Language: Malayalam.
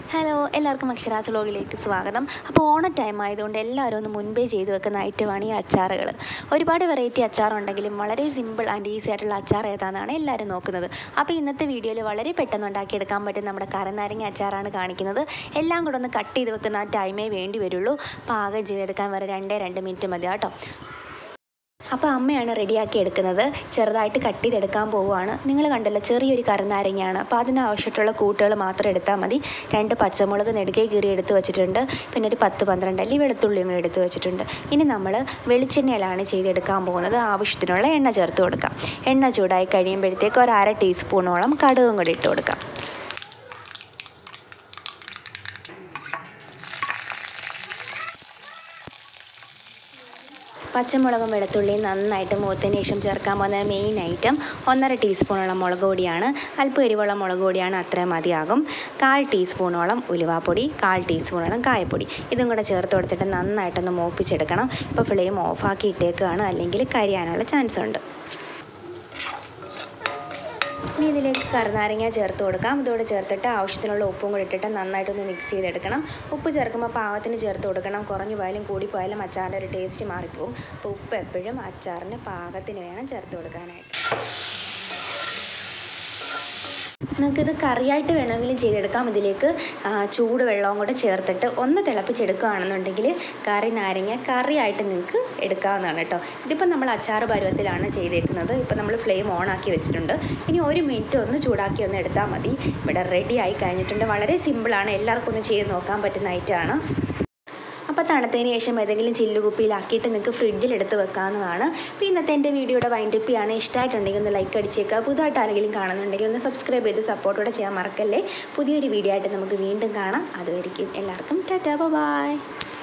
ഹലോ എല്ലാവർക്കും അക്ഷരാസ് വ്ലോഗിലേക്ക് സ്വാഗതം അപ്പോൾ ഓണ ടൈം ആയതുകൊണ്ട് എല്ലാവരും ഒന്ന് മുൻപേ ചെയ്ത് വെക്കുന്ന ഐറ്റമാണ് ഈ അച്ചാറുകൾ ഒരുപാട് വെറൈറ്റി അച്ചാറുണ്ടെങ്കിലും വളരെ സിമ്പിൾ ആൻഡ് ഈസി ആയിട്ടുള്ള അച്ചാർ ഏതാണെന്നാണ് എല്ലാവരും നോക്കുന്നത് അപ്പോൾ ഇന്നത്തെ വീഡിയോയിൽ വളരെ പെട്ടെന്ന് ഉണ്ടാക്കിയെടുക്കാൻ പറ്റും നമ്മുടെ കരനാരങ്ങ അച്ചാറാണ് കാണിക്കുന്നത് എല്ലാം കൂടെ ഒന്ന് കട്ട് ചെയ്ത് വെക്കുന്ന ആ ടൈമേ വേണ്ടി വരുള്ളൂ പാകം ചെയ്തെടുക്കാൻ വരെ രണ്ടേ രണ്ട് മിനിറ്റ് മതി കേട്ടോ അപ്പോൾ അമ്മയാണ് റെഡിയാക്കി എടുക്കുന്നത് ചെറുതായിട്ട് കട്ട് ചെയ്തെടുക്കാൻ പോവുകയാണ് നിങ്ങൾ കണ്ടല്ലോ ചെറിയൊരു കറുനാരങ്ങയാണ് അപ്പോൾ അതിന് ആവശ്യമായിട്ടുള്ള കൂട്ടുകൾ മാത്രം എടുത്താൽ മതി രണ്ട് പച്ചമുളക് നെടുകെ കീറി എടുത്ത് വെച്ചിട്ടുണ്ട് പിന്നെ ഒരു പത്ത് പന്ത്രണ്ട് അല്ലി വെളുത്തുള്ളിയും കൂടി എടുത്ത് വെച്ചിട്ടുണ്ട് ഇനി നമ്മൾ വെളിച്ചെണ്ണയിലാണ് ചെയ്തെടുക്കാൻ പോകുന്നത് ആവശ്യത്തിനുള്ള എണ്ണ ചേർത്ത് കൊടുക്കാം എണ്ണ ചൂടായി കഴിയുമ്പോഴത്തേക്ക് ഒരു അര ടീസ്പൂണോളം കടുകും കൂടി ഇട്ട് കൊടുക്കാം പച്ചമുളകും വെളുത്തുള്ളിയും നന്നായിട്ട് മൂത്തതിന് ശേഷം ചേർക്കാൻ പോകുന്ന മെയിൻ ഐറ്റം ഒന്നര ടീസ്പൂണോളം മുളക് പൊടിയാണ് അല്പം എരിവുള്ള മുളക് പൊടിയാണ് അത്രയും മതിയാകും കാൽ ടീസ്പൂണോളം ഉലുവാപ്പൊടി കാൽ ടീസ്പൂണോളം കായപ്പൊടി ഇതും കൂടെ ചേർത്ത് കൊടുത്തിട്ട് നന്നായിട്ടൊന്ന് മൂപ്പിച്ചെടുക്കണം ഇപ്പോൾ ഫ്ലെയിം ഓഫാക്കി ഇട്ടേക്കുകയാണ് അല്ലെങ്കിൽ കരിയാനുള്ള ചാൻസ് ഉണ്ട് ഇനി ഇതിലേക്ക് കറുനാരങ്ങ ചേർത്ത് കൊടുക്കാം ഇതോടെ ചേർത്തിട്ട് ആവശ്യത്തിനുള്ള ഉപ്പും കൂടി ഇട്ടിട്ട് നന്നായിട്ടൊന്ന് മിക്സ് ചെയ്തെടുക്കണം ഉപ്പ് ചേർക്കുമ്പോൾ പാകത്തിന് ചേർത്ത് കൊടുക്കണം കുറഞ്ഞു പോയാലും കൂടി പോയാലും അച്ചാറിൻ്റെ ഒരു ടേസ്റ്റ് മാറിപ്പോവും അപ്പോൾ ഉപ്പ് എപ്പോഴും അച്ചാറിന് പാകത്തിന് വേണം ചേർത്ത് കൊടുക്കാനായിട്ട് നിങ്ങൾക്കിത് കറിയായിട്ട് വേണമെങ്കിലും ചെയ്തെടുക്കാം ഇതിലേക്ക് ആ, ചൂട് വെള്ളവും കൂടെ ചേർത്തിട്ട് ഒന്ന് തിളപ്പിച്ചെടുക്കുകയാണെന്നുണ്ടെങ്കിൽ കറി നാരങ്ങ കറിയായിട്ട് നിങ്ങൾക്ക് എടുക്കാവുന്നതാണ് കേട്ടോ ഇതിപ്പോൾ നമ്മൾ അച്ചാറ് പരുവത്തിലാണ് ചെയ്തേക്കുന്നത് ഇപ്പോൾ നമ്മൾ ഫ്ലെയിം ഓൺ ആക്കി വെച്ചിട്ടുണ്ട് ഇനി ഒരു മിനിറ്റ് ഒന്ന് ചൂടാക്കി ഒന്ന് എടുത്താൽ മതി ഇവിടെ റെഡി ആയി കഴിഞ്ഞിട്ടുണ്ട് വളരെ സിമ്പിളാണ് എല്ലാവർക്കും ഒന്ന് ചെയ്ത് നോക്കാൻ പറ്റുന്ന ഐറ്റമാണ് അപ്പോൾ തണുത്തതിന് ശേഷം ഏതെങ്കിലും ചില്ലുകുപ്പിയിലാക്കിയിട്ട് നിങ്ങൾക്ക് ഫ്രിഡ്ജിൽ എടുത്ത് വെക്കാവുന്നതാണ് അപ്പോൾ ഇന്നത്തെ എൻ്റെ വീഡിയോയുടെ വൈൻഡപ്പ് ആണ് ഇഷ്ടമായിട്ടുണ്ടെങ്കിൽ ഒന്ന് ലൈക്ക് അടിച്ചേക്കുക പുതുതായിട്ട് ആരെങ്കിലും കാണുന്നുണ്ടെങ്കിൽ ഒന്ന് സബ്സ്ക്രൈബ് ചെയ്ത് സപ്പോർട്ടോടെ ചെയ്യാൻ മറക്കല്ലേ പുതിയൊരു വീഡിയോ ആയിട്ട് നമുക്ക് വീണ്ടും കാണാം അതുവരെയ്ക്കും എല്ലാവർക്കും ടാറ്റാ ബൈ